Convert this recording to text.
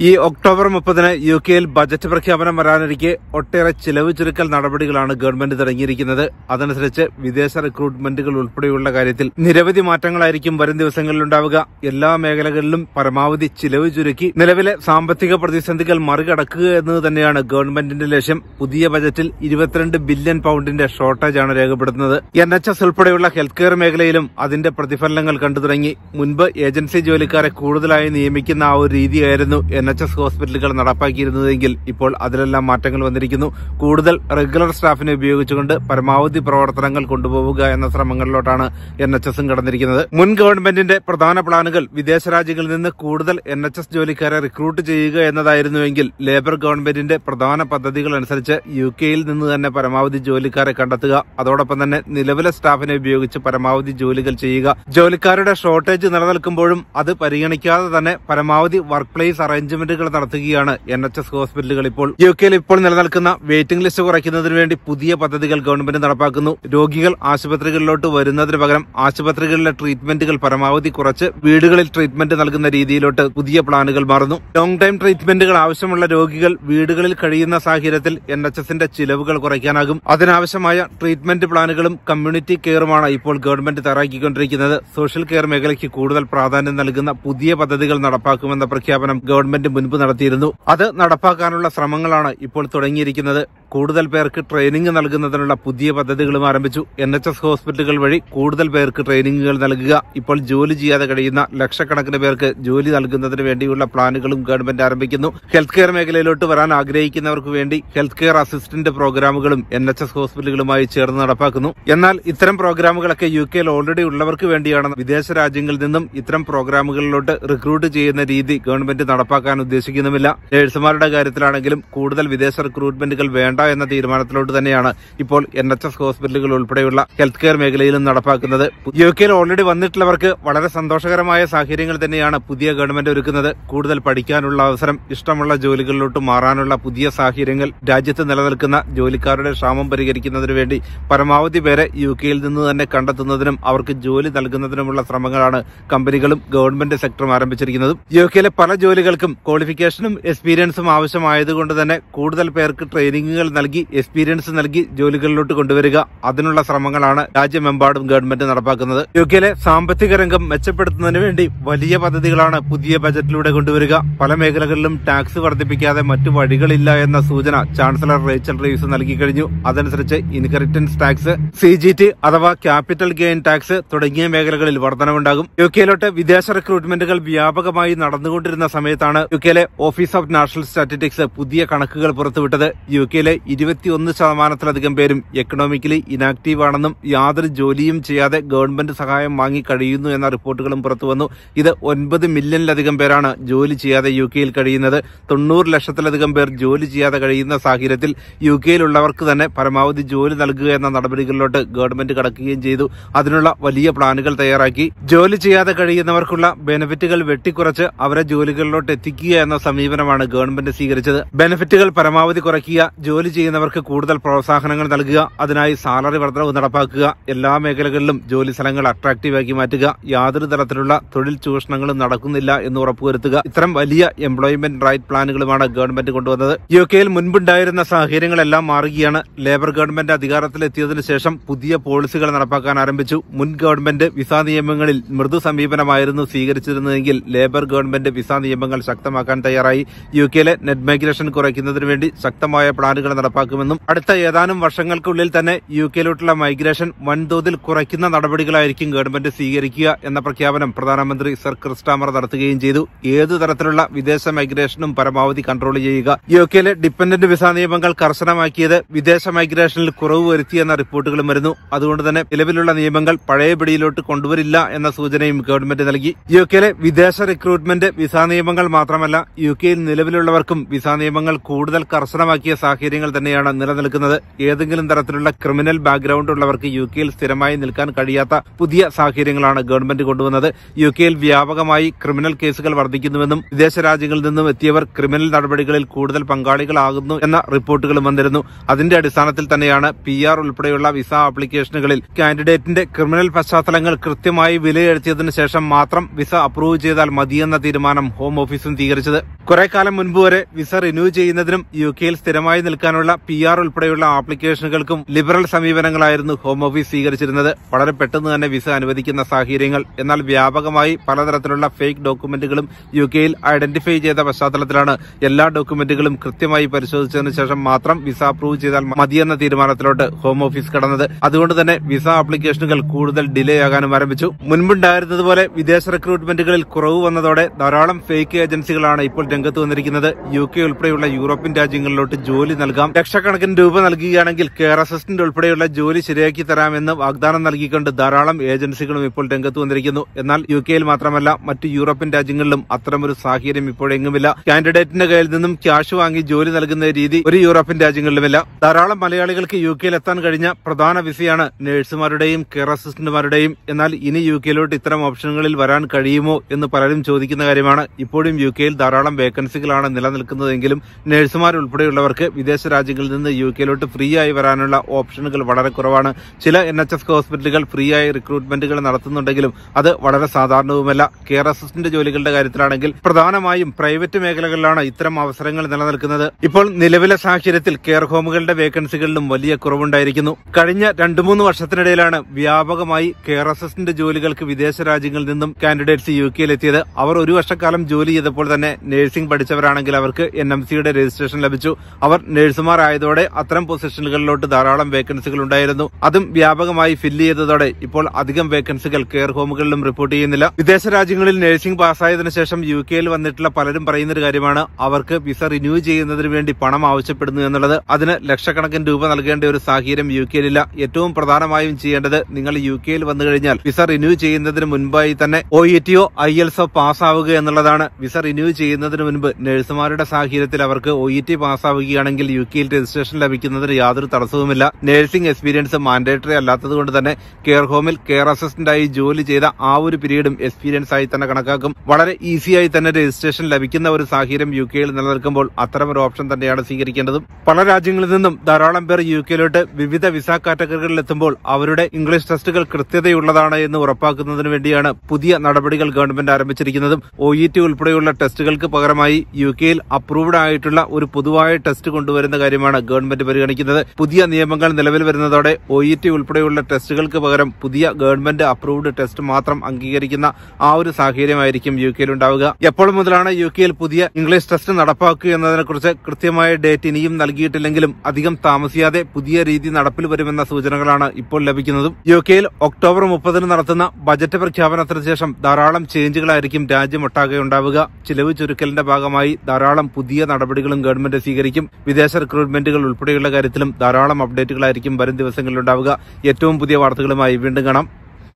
ഈ ഒക്ടോബർ മുപ്പതിന് യു കെയിൽ ബജറ്റ് പ്രഖ്യാപനം വരാനിരിക്കെ ഒട്ടേറെ ചിലവ് ചുരുക്കൽ നടപടികളാണ് ഗവൺമെന്റ് തുടങ്ങിയിരിക്കുന്നത് അതനുസരിച്ച് വിദേശ റിക്രൂട്ട്മെന്റുകൾ ഉൾപ്പെടെയുള്ള കാര്യത്തിൽ നിരവധി മാറ്റങ്ങളായിരിക്കും വരും ദിവസങ്ങളിൽ ഉണ്ടാവുക എല്ലാ മേഖലകളിലും പരമാവധി ചിലവ് ചുരുക്കി നിലവിലെ സാമ്പത്തിക പ്രതിസന്ധികൾ മറികടക്കുക എന്നത് തന്നെയാണ് ഗവൺമെന്റിന്റെ ലക്ഷ്യം പുതിയ ബജറ്റിൽ ഇരുപത്തിരണ്ട് ബില്യൺ പൗണ്ടിന്റെ ഷോർട്ടേജാണ് രേഖപ്പെടുത്തുന്നത് എൻ എച്ച് എസ് ഉൾപ്പെടെയുള്ള ഹെൽത്ത് കെയർ മേഖലയിലും അതിന്റെ പ്രതിഫലനങ്ങൾ കണ്ടു തുടങ്ങി മുൻപ് ഏജൻസി ജോലിക്കാരെ കൂടുതലായി നിയമിക്കുന്ന ആ ഒരു രീതിയായിരുന്നു എൻ എച്ച് എസ് ഹോസ്പിറ്റലുകൾ നടപ്പാക്കിയിരുന്നതെങ്കിൽ ഇപ്പോൾ അതിലെല്ലാം മാറ്റങ്ങൾ വന്നിരിക്കുന്നു കൂടുതൽ റെഗുലർ സ്റ്റാഫിനെ ഉപയോഗിച്ചുകൊണ്ട് പരമാവധി പ്രവർത്തനങ്ങൾ കൊണ്ടുപോവുക എന്ന ശ്രമങ്ങളിലോട്ടാണ് എൻ എച്ച് എസും കടന്നിരിക്കുന്നത് മുൻ ഗവൺമെന്റിന്റെ പ്രധാന പ്ലാനുകൾ വിദേശ രാജ്യങ്ങളിൽ നിന്ന് കൂടുതൽ എൻ എച്ച് എസ് ജോലിക്കാരെ റിക്രൂട്ട് ചെയ്യുക എന്നതായിരുന്നുവെങ്കിൽ ലേബർ ഗവൺമെന്റിന്റെ പ്രധാന പദ്ധതികൾ അനുസരിച്ച് യു കെയിൽ നിന്ന് തന്നെ പരമാവധി ജോലിക്കാരെ കണ്ടെത്തുക അതോടൊപ്പം തന്നെ നിലവിലെ സ്റ്റാഫിനെ ഉപയോഗിച്ച് പരമാവധി ജോലികൾ ചെയ്യുക ജോലിക്കാരുടെ ഷോർട്ടേജ് നിലനിൽക്കുമ്പോഴും അത് പരിഗണിക്കാതെ തന്നെ പരമാവധി വർക്ക് പ്ലേസ് അറേഞ്ച്മെന്റുകൾ നടത്തുകയാണ് എൻ എച്ച് എസ് ഹോസ്പിറ്റലുകൾ ഇപ്പോൾ യു കെയിൽ ഇപ്പോൾ നിലനിൽക്കുന്ന വെയിറ്റിംഗ് ലിസ്റ്റ് കുറയ്ക്കുന്നതിന് വേണ്ടി പുതിയ പദ്ധതികൾ ഗവൺമെന്റ് നടപ്പാക്കുന്നു രോഗികൾ ആശുപത്രികളിലോട്ട് വരുന്നതിന് പകരം ആശുപത്രികളിലെ ട്രീറ്റ്മെന്റുകൾ പരമാവധി കുറച്ച് വീടുകളിൽ ട്രീറ്റ്മെന്റ് നൽകുന്ന രീതിയിലോട്ട് പുതിയ പ്ലാനുകൾ മാറുന്നു ലോങ് ടൈം ട്രീറ്റ്മെന്റുകൾ ആവശ്യമുള്ള രോഗികൾ വീടുകളിൽ കഴിയുന്ന സാഹചര്യത്തിൽ എൻ എച്ച് എസിന്റെ ചിലവുകൾ കുറയ്ക്കാനാകും അതിനാവശ്യമായ ട്രീറ്റ്മെന്റ് പ്ലാനുകളും കമ്മ്യൂണിറ്റി കെയറുമാണ് ഇപ്പോൾ ഗവൺമെന്റ് തയ്യാറാക്കിക്കൊണ്ടിരിക്കുന്നത് സോഷ്യൽ കെയർ മേഖലയ്ക്ക് കൂടുതൽ പ്രാധാന്യം നൽകുന്ന പുതിയ പദ്ധതികൾ നടപ്പാക്കുമെന്ന പ്രഖ്യാപനം ഗവൺമെന്റ് മുൻപ് നടത്തിയിരുന്നു അത് നടപ്പാക്കാനുള്ള ശ്രമങ്ങളാണ് ഇപ്പോൾ തുടങ്ങിയിരിക്കുന്നത് കൂടുതൽ പേർക്ക് ട്രെയിനിങ് നൽകുന്നതിനുള്ള പുതിയ പദ്ധതികളും ആരംഭിച്ചു എൻ എച്ച് എസ് ഹോസ്പിറ്റലുകൾ വഴി കൂടുതൽ പേർക്ക് ട്രെയിനിങ്ങുകൾ നൽകുക ഇപ്പോൾ ജോലി ചെയ്യാതെ കഴിയുന്ന ലക്ഷക്കണക്കിന് പേർക്ക് ജോലി നൽകുന്നതിന് വേണ്ടിയുള്ള പ്ലാനുകളും ഗവൺമെന്റ് ആരംഭിക്കുന്നു ഹെൽത്ത് കെയർ മേഖലയിലോട്ട് വരാൻ ആഗ്രഹിക്കുന്നവർക്ക് വേണ്ടി ഹെൽത്ത് കെയർ അസിസ്റ്റന്റ് പ്രോഗ്രാമുകളും എൻ എച്ച് എസ് ഹോസ്പിറ്റലുകളുമായി ചേർന്ന് നടപ്പാക്കുന്നു എന്നാൽ ഇത്തരം പ്രോഗ്രാമുകളൊക്കെ യു കെയിൽ ഓൾറെഡി ഉള്ളവർക്ക് വേണ്ടിയാണ് വിദേശ രാജ്യങ്ങളിൽ നിന്നും ഇത്തരം പ്രോഗ്രാമുകളിലോട്ട് റിക്രൂട്ട് ചെയ്യുന്ന രീതി ഗവൺമെന്റ് നടപ്പാക്കാൻ ഉദ്ദേശിക്കുന്നുമില്ല നഴ്സുമാരുടെ കാര്യത്തിലാണെങ്കിലും കൂടുതൽ വിദേശ റിക്രൂട്ട്മെന്റുകൾ വേണ്ട എന്ന തീരുമാനത്തിലോട്ട് തന്നെയാണ് ഇപ്പോൾ എൻ എച്ച് എസ് ഹോസ്പിറ്റലുകൾ ഉൾപ്പെടെയുള്ള ഹെൽത്ത് കെയർ മേഖലയിലും നടപ്പാക്കുന്നത് യു കെയിൽ ഓൾറെഡി വന്നിട്ടുള്ളവർക്ക് വളരെ സന്തോഷകരമായ സാഹചര്യങ്ങൾ തന്നെയാണ് പുതിയ ഗവൺമെന്റ് ഒരുക്കുന്നത് കൂടുതൽ പഠിക്കാനുള്ള അവസരം ഇഷ്ടമുള്ള ജോലികളിലോട്ട് മാറാനുള്ള പുതിയ സാഹചര്യങ്ങൾ രാജ്യത്ത് നിലനിൽക്കുന്ന ജോലിക്കാരുടെ ക്ഷാമം പരിഹരിക്കുന്നതിനു വേണ്ടി പരമാവധി പേരെ യു കെയിൽ നിന്ന് തന്നെ കണ്ടെത്തുന്നതിനും അവർക്ക് ജോലി നൽകുന്നതിനുമുള്ള ശ്രമങ്ങളാണ് കമ്പനികളും ഗവൺമെന്റ് സെക്ടറും ആരംഭിച്ചിരിക്കുന്നത് യു കെയിലെ പല ജോലികൾക്കും ക്വാളിഫിക്കേഷനും എക്സ്പീരിയൻസും ആവശ്യമായതുകൊണ്ട് തന്നെ കൂടുതൽ പേർക്ക് ട്രെയിനിങ്ങുകൾ നൽകി എക്സ്പീരിയൻസ് നൽകി ജോലികളിലോട്ട് കൊണ്ടുവരിക അതിനുള്ള ശ്രമങ്ങളാണ് രാജ്യമെമ്പാടും ഗവൺമെന്റ് നടപ്പാക്കുന്നത് യു കെയിലെ സാമ്പത്തിക രംഗം മെച്ചപ്പെടുത്തുന്നതിന് വേണ്ടി വലിയ പദ്ധതികളാണ് പുതിയ ബജറ്റിലൂടെ കൊണ്ടുവരിക പല മേഖലകളിലും ടാക്സ് വർദ്ധിപ്പിക്കാതെ മറ്റു വഴികളില്ല എന്ന സൂചന ചാൻസലർ റേച്ചൽ റീവ്സ് നൽകി കഴിഞ്ഞു അതനുസരിച്ച് inheritance tax C G T അഥവാ ക്യാപിറ്റൽ ഗെയിൻ ടാക്സ് തുടങ്ങിയ മേഖലകളിൽ വർധനവുണ്ടാകും യു കെയിലോട്ട് വിദേശ റിക്രൂട്ട്മെന്റുകൾ വ്യാപകമായി നടന്നുകൊണ്ടിരുന്ന സമയത്താണ് യു കെയിലെ ഓഫീസ് ഓഫ് നാഷണൽ സ്റ്റാറ്റിസ്റ്റിക്സ് പുതിയ കണക്കുകൾ പുറത്തുവിട്ടത് യു കെയിലെ ഇരുപത്തിയൊന്ന് ശതമാനത്തിലധികം പേരും എക്കണോമിക്കലി ഇനാക്റ്റീവ് ആണെന്നും യാതൊരു ജോലിയും ചെയ്യാതെ ഗവൺമെന്റ് സഹായം വാങ്ങി കഴിയുന്നു എന്ന റിപ്പോർട്ടുകളും പുറത്തുവന്നു ഇത് ഒൻപത് മില്യണിലധികം പേരാണ് ജോലി ചെയ്യാതെ യു കെയിൽ കഴിയുന്നത് തൊണ്ണൂറ് ലക്ഷത്തിലധികം പേർ ജോലി ചെയ്യാതെ കഴിയുന്ന സാഹചര്യത്തിൽ യു കെയിലുള്ളവർക്ക് തന്നെ പരമാവധി ജോലി നൽകുക എന്ന നടപടികളിലോട്ട് ഗവൺമെന്റ് കടക്കുകയും ചെയ്തു അതിനുള്ള വലിയ പ്ലാനുകൾ തയ്യാറാക്കി ജോലി ചെയ്യാതെ കഴിയുന്നവർക്കുള്ള ബെനിഫിറ്റുകൾ വെട്ടിക്കുറച്ച് അവരെ ജോലികളിലോട്ട് എത്തിക്കുക എന്ന സമീപനമാണ് ഗവൺമെന്റ് സ്വീകരിച്ചത് ബെനിഫിറ്റുകൾ പരമാവധി കുറയ്ക്കുക ജോലി ചെയ്യുന്നവർക്ക് കൂടുതൽ പ്രോത്സാഹനങ്ങൾ നൽകുക അതിനായി സാലറി വർധനവ് നടപ്പാക്കുക എല്ലാ മേഖലകളിലും ജോലി സ്ഥലങ്ങൾ അട്രാക്റ്റീവാക്കി മാറ്റുക യാതൊരു തരത്തിലുള്ള തൊഴിൽ ചൂഷണങ്ങളും നടക്കുന്നില്ല എന്ന് ഉറപ്പുവരുത്തുക ഇത്തരം വലിയ എംപ്ലോയ്മെന്റ് റൈറ്റ് പ്ലാനുകളുമാണ് ഗവൺമെന്റ് കൊണ്ടുവന്നത് യു കെയിൽ മുൻപുണ്ടായിരുന്ന സാഹചര്യങ്ങളെല്ലാം മാറുകയാണ് ലേബർ ഗവൺമെന്റ് അധികാരത്തിലെത്തിയതിനു ശേഷം പുതിയ പോളിസികൾ നടപ്പാക്കാൻ ആരംഭിച്ചു മുൻ ഗവൺമെന്റ് വിസ നിയമങ്ങളിൽ മൃദു സമീപനമായിരുന്നു സ്വീകരിച്ചിരുന്നതെങ്കിൽ ലേബർ ഗവൺമെന്റ് വിസ നിയമങ്ങൾ ശക്തമാക്കാൻ തയ്യാറായി യു കെയിലെ നെറ്റ് മൈഗ്രേഷൻ കുറയ്ക്കുന്നതിന് വേണ്ടി ശക്തമായ പ്ലാനുകൾ നടപ്പാക്കുമെന്നും അടുത്ത ഏതാനും വർഷങ്ങൾക്കുള്ളിൽ തന്നെ യു കെയിലോട്ടുള്ള മൈഗ്രേഷൻ വൻതോതിൽ കുറയ്ക്കുന്ന നടപടികളായിരിക്കും ഗവൺമെന്റ് സ്വീകരിക്കുക എന്ന പ്രഖ്യാപനം പ്രധാനമന്ത്രി സർ ക്രിസ്റ്റാമർ നടത്തുകയും ചെയ്തു ഏതു തരത്തിലുള്ള വിദേശ മൈഗ്രേഷനും പരമാവധി കൺട്രോൾ ചെയ്യുക യു കെയിലെ ഡിപെൻഡന്റ് വിസ നിയമങ്ങൾ കർശനമാക്കിയത് വിദേശ മൈഗ്രേഷനിൽ കുറവ് വരുത്തിയെന്ന റിപ്പോർട്ടുകളും വരുന്നു അതുകൊണ്ട് തന്നെ നിലവിലുള്ള നിയമങ്ങൾ പഴയപടിയിലോട്ട് കൊണ്ടുവരില്ല എന്ന സൂചനയും ഗവൺമെന്റ് നൽകി യു കെയിലെ വിദേശ റിക്രൂട്ട്മെന്റ് വിസ നിയമങ്ങൾ മാത്രമല്ല യു കെയിൽ നിലവിലുള്ളവർക്കും വിസ നിയമങ്ങൾ കൂടുതൽ കർശനമാക്കിയ സാഹചര്യങ്ങൾ തന്നെയാണ് നിലനിൽക്കുന്നത് ഏതെങ്കിലും തരത്തിലുള്ള ക്രിമിനൽ ബാക്ക്ഗ്രൗണ്ട് ഉള്ളവർക്ക് യു കെയിൽ സ്ഥിരമായി നിൽക്കാൻ കഴിയാത്ത പുതിയ സാഹചര്യങ്ങളാണ് ഗവൺമെന്റ് കൊണ്ടുവന്നത് യു കെയിൽ വ്യാപകമായി ക്രിമിനൽ കേസുകൾ വർദ്ധിക്കുന്നുവെന്നും വിദേശ രാജ്യങ്ങളിൽ നിന്നും എത്തിയവർ ക്രിമിനൽ നടപടികളിൽ കൂടുതൽ പങ്കാളികളാകുന്നു എന്ന റിപ്പോർട്ടുകളും വന്നിരുന്നു അതിന്റെ അടിസ്ഥാനത്തിൽ തന്നെയാണ് പി ആർ ഉൾപ്പെടെയുള്ള വിസ ആപ്ലിക്കേഷനുകളിൽ കാൻഡിഡേറ്റിന്റെ ക്രിമിനൽ പശ്ചാത്തലങ്ങൾ കൃത്യമായി വിലയിരുത്തിയതിനു ശേഷം മാത്രം വിസ അപ്രൂവ് ചെയ്താൽ മതിയെന്ന തീരുമാനം ഹോം ഓഫീസും സ്വീകരിച്ചു സ്വീകരിച്ചത് കുറെ കാലം മുൻപ് വരെ വിസ റിന്യൂ ചെയ്യുന്നതിനും യു കെയിൽ സ്ഥിരമായി നിൽക്കാനുള്ള പി ആർ ഉൾപ്പെടെയുള്ള ആപ്ലിക്കേഷനുകൾക്കും ലിബറൽ സമീപനങ്ങളായിരുന്നു ഹോം ഓഫീസ് സ്വീകരിച്ചിരുന്നത് വളരെ പെട്ടെന്ന് തന്നെ വിസ അനുവദിക്കുന്ന സാഹചര്യങ്ങൾ എന്നാൽ വ്യാപകമായി പലതരത്തിലുള്ള ഫേക്ക് ഡോക്യുമെന്റുകളും യു കെയിൽ ഐഡന്റിഫൈ ചെയ്ത പശ്ചാത്തലത്തിലാണ് എല്ലാ ഡോക്യുമെന്റുകളും കൃത്യമായി പരിശോധിച്ചതിനു ശേഷം മാത്രം വിസ അപ്രൂവ് ചെയ്താൽ മതിയെന്ന തീരുമാനത്തിലോട്ട് ഹോം ഓഫീസ് കടന്നത് അതുകൊണ്ട് തന്നെ വിസ ആപ്ലിക്കേഷനുകൾ കൂടുതൽ ഡിലേ ആകാനും ആരംഭിച്ചു മുൻപുണ്ടായിരുന്നതുപോലെ വിദേശ റിക്രൂട്ട്മെന്റുകളിൽ കുറവ് വന്നതോടെ ധാരാളം ഫേക്ക് ഏജൻസികളാണ് ഇപ്പോൾ രംഗത്ത് വന്നിരിക്കുന്നത് യു കെ ഉൾപ്പെടെയുള്ള യൂറോപ്യൻ രാജ്യങ്ങളിലോട്ട് ജോലി നൽകാം ലക്ഷക്കണക്കിന് രൂപ നൽകുകയാണെങ്കിൽ കെയർ അസിസ്റ്റന്റ് ഉൾപ്പെടെയുള്ള ജോലി ശരിയാക്കി തരാമെന്ന് വാഗ്ദാനം നൽകിക്കൊണ്ട് ധാരാളം ഏജൻസികളും ഇപ്പോൾ രംഗത്ത് വന്നിരിക്കുന്നു എന്നാൽ യു കെയിൽ മാത്രമല്ല മറ്റു യൂറോപ്യൻ രാജ്യങ്ങളിലും അത്തരമൊരു സാഹചര്യം ഇപ്പോഴെങ്ങുമില്ല കാൻഡിഡേറ്റിന്റെ കയ്യിൽ നിന്നും ക്യാഷ് വാങ്ങി ജോലി നൽകുന്ന രീതി ഒരു യൂറോപ്യൻ രാജ്യങ്ങളിലുമില്ല ധാരാളം മലയാളികൾക്ക് യു കെയിൽ എത്താൻ കഴിഞ്ഞ പ്രധാന വിസയാണ് നഴ്സുമാരുടെയും കെയർ അസിസ്റ്റന്റുമാരുടെയും എന്നാൽ ഇനി യു കെയിലോട്ട് ഇത്തരം ഓപ്ഷനുകളിൽ വരാൻ കഴിയുമോ എന്ന് പലരും ചോദിക്കുന്ന കാര്യമാണ് ഇപ്പോഴും യു കെയിൽ ധാരാളം വേക്കൻസികളാണ് നിലനിൽക്കുന്നതെങ്കിലും നഴ്സുമാർ ഉൾപ്പെടെയുള്ളവർക്ക് വിദേശ രാജ്യങ്ങളിൽ നിന്ന് യു കെയിലോട്ട് ഫ്രീ ആയി വരാനുള്ള ഓപ്ഷനുകൾ വളരെ കുറവാണ് ചില എൻ എച്ച് എസ് ഹോസ്പിറ്റലുകൾ ഫ്രീ ആയി റിക്രൂട്ട്മെന്റുകൾ നടത്തുന്നുണ്ടെങ്കിലും അത് വളരെ സാധാരണവുമല്ല കെയർ അസിസ്റ്റന്റ് ജോലികളുടെ കാര്യത്തിലാണെങ്കിൽ പ്രധാനമായും പ്രൈവറ്റ് മേഖലകളിലാണ് ഇത്തരം അവസരങ്ങൾ നിലനിൽക്കുന്നത് ഇപ്പോൾ നിലവിലെ സാഹചര്യത്തിൽ കെയർ ഹോമുകളുടെ വേക്കൻസികളിലും വലിയ കുറവുണ്ടായിരിക്കുന്നു കഴിഞ്ഞ രണ്ടു മൂന്ന് വർഷത്തിനിടയിലാണ് വ്യാപകമായി കെയർ അസിസ്റ്റന്റ് ജോലികൾക്ക് വിദേശ രാജ്യങ്ങളിൽ നിന്നും കാൻഡിഡേറ്റ്സ് യു കെയിൽ എത്തിയത് അവർ ഒരു വർഷക്കാലം ജോലി ചെയ്തപ്പോൾ തന്നെ നഴ്സിംഗ് പഠിച്ചവരാണെങ്കിൽ അവർക്ക് എൻ എം സിയുടെ രജിസ്ട്രേഷൻ ലഭിച്ചു അവർ നഴ്സുമാർ ആയതോടെ അത്തരം പൊസിഷനുകളിലോട്ട് ധാരാളം വേക്കൻസികൾ ഉണ്ടായിരുന്നു അതും വ്യാപകമായി ഫില്ല് ചെയ്തതോടെ ഇപ്പോൾ അധികം വേക്കൻസികൾ കെയർ ഹോമുകളിലും റിപ്പോർട്ട് ചെയ്യുന്നില്ല വിദേശ രാജ്യങ്ങളിൽ നഴ്സിംഗ് പാസ്സായതിനു ശേഷം യു കെയിൽ വന്നിട്ടുള്ള പലരും പറയുന്ന ഒരു കാര്യമാണ് അവർക്ക് വിസ റിന്യൂ ചെയ്യുന്നതിന് വേണ്ടി പണം ആവശ്യപ്പെടുന്നു എന്നുള്ളത് അതിന് ലക്ഷക്കണക്കിന് രൂപ നൽകേണ്ട ഒരു സാഹചര്യം യു കെയിലില്ല ഏറ്റവും പ്രധാനമായും ചെയ്യേണ്ടത് നിങ്ങൾ യു കെയിൽ വന്നു കഴിഞ്ഞാൽ വിസ റിന്യൂ ചെയ്യുന്നതിന് മുൻപായി തന്നെ ഒ ഇ ടിയോ ഐ എൽസോ പാസ്സാവുക എന്നുള്ളതാണ് വിസ റിന്യൂ ചെയ്യുന്നതിന് മുൻപ് നഴ്സുമാരുടെ സാഹചര്യത്തിൽ അവർക്ക് ഒ ഇ ടി പാസ്സാവുകയാണെങ്കിൽ യു കെയിൽ രജിസ്ട്രേഷൻ ലഭിക്കുന്നതിന് യാതൊരു തടസ്സവുമില്ല നഴ്സിംഗ് എക്സ്പീരിയൻസ് മാൻഡേറ്ററി അല്ലാത്തത് കൊണ്ട് തന്നെ കെയർ ഹോമിൽ കെയർ അസിസ്റ്റന്റായി ജോലി ചെയ്ത ആ ഒരു പീരീഡും എക്സ്പീരിയൻസ് ആയി തന്നെ കണക്കാക്കും വളരെ ഈസിയായി തന്നെ രജിസ്ട്രേഷൻ ലഭിക്കുന്ന ഒരു സാഹചര്യം യു കെയിൽ നിലനിൽക്കുമ്പോൾ അത്തരം ഒരു ഓപ്ഷൻ തന്നെയാണ് സ്വീകരിക്കേണ്ടതും പല രാജ്യങ്ങളിൽ നിന്നും ധാരാളം പേർ യു കെയിലോട്ട് വിവിധ വിസ കാറ്റഗറികളിൽ എത്തുമ്പോൾ അവരുടെ ഇംഗ്ലീഷ് ടെസ്റ്റുകൾ കൃത്യതയുള്ളതാണ് എന്ന് ഉറപ്പാക്കുന്നതിന് വേണ്ടിയാണ് പുതിയ നടപടികൾ ഗവൺമെന്റ് ആരംഭിച്ചിരിക്കുന്നതും ഒ ഇ ടി ഉൾപ്പെടെയുള്ള ടെസ്റ്റുകൾക്ക് പകരമായി യു കെയിൽ അപ്രൂവ്ഡ് ആയിട്ടുള്ള ഒരു പൊതുവായ ടെസ്റ്റ് കൊണ്ടുവരുന്ന കാര്യമാണ് ഗവൺമെന്റ് പരിഗണിക്കുന്നത് പുതിയ നിയമങ്ങൾ നിലവിൽ വരുന്നതോടെ ഒ ഇ ടി ഉൾപ്പെടെയുള്ള ടെസ്റ്റുകൾക്ക് പകരം പുതിയ ഗവൺമെന്റ് അപ്രൂവ്ഡ് ടെസ്റ്റ് മാത്രം അംഗീകരിക്കുന്ന ആ ഒരു സാഹചര്യമായിരിക്കും യു കെയിൽ ഉണ്ടാവുക എപ്പോൾ മുതലാണ് യു കെയിൽ പുതിയ ഇംഗ്ലീഷ് ടെസ്റ്റ് നടപ്പാക്കുക എന്നതിനെക്കുറിച്ച് കൃത്യമായ ഡേറ്റ് ഇനിയും നൽകിയിട്ടില്ലെങ്കിലും അധികം താമസിയാതെ പുതിയ രീതി നടപ്പിൽ വരുമെന്ന സൂചനകളാണ് ഇപ്പോൾ ലഭിക്കുന്നതും യു കെയിൽ ഒക്ടോബർ മുപ്പതിന് നടത്തുന്ന ബജറ്റ് പ്രഖ്യാപനത്തിന് ശേഷം ധാരാളം ചേഞ്ചുകളായിരിക്കും രാജ്യമൊട്ടാകെ ഉണ്ടാവുക ചിലവ് ചുരുക്കലിന്റെ ഭാഗമായി ധാരാളം പുതിയ നടപടികളും ഗവൺമെന്റ് സ്വീകരിക്കും വിദേശ റിക്രൂട്ട്മെന്റുകൾ ഉൾപ്പെടെയുള്ള കാര്യത്തിലും ധാരാളം അപ്ഡേറ്റുകളായിരിക്കും വരും ദിവസങ്ങളിൽ ഉണ്ടാവുക ഏറ്റവും പുതിയ വാർത്തകളുമായി വീണ്ടും കാണാം